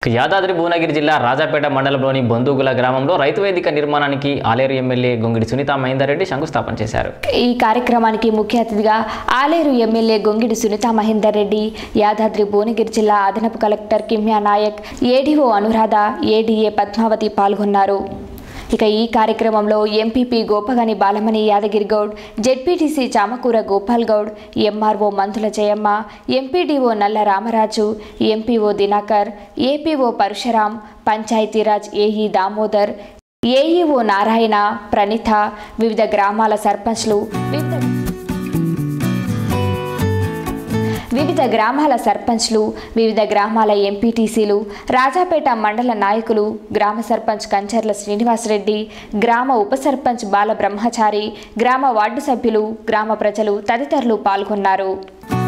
యాదాద్రి భువనగిరి జిల్లా రాజాపేట మండలంలోని బంధుగుల గ్రామంలో రైతు వేదిక నిర్మాణానికి ఆలేరు ఎమ్మెల్యే గొంగిడి సునీత మహేందర్ రెడ్డి శంకుస్థాపన చేశారు ఈ కార్యక్రమానికి ముఖ్య అతిథిగా ఆలేరు ఎమ్మెల్యే గొంగిడి సునీత మహేందర్ రెడ్డి యాదాద్రి భువనగిరి జిల్లా అదనపు collector Kimya Naik ADO Anuradha ADA Padmavathi పాల్గొన్నారు ఇక ఈ కార్యక్రమంలో MPP Gopagani Balamani Yadagiri Goud ZPTC Chamakura Gopal Goud MRO Manthula Jayamma MPDO Nalla Ramaraju MPO Dinakar APO Parasuram Panchayati Raj AE Damodar AEO Narayana Pranitha వివిధ గ్రామాల సర్పంచ్లు వివిధ వివిధ గ్రామాల సర్పంచ్లు వివిధ గ్రామాల ఎంపీటీసీలు రాజాపేట మండల నాయకులు గ్రామ సర్పంచ్ కంచర్ల శ్రీనివాసరెడ్డి గ్రామ ఉప సర్పంచ్ బాల బ్రహ్మచారి గ్రామ వార్డు సభ్యులు గ్రామ ప్రజలు తదితరులు పాల్గొన్నారు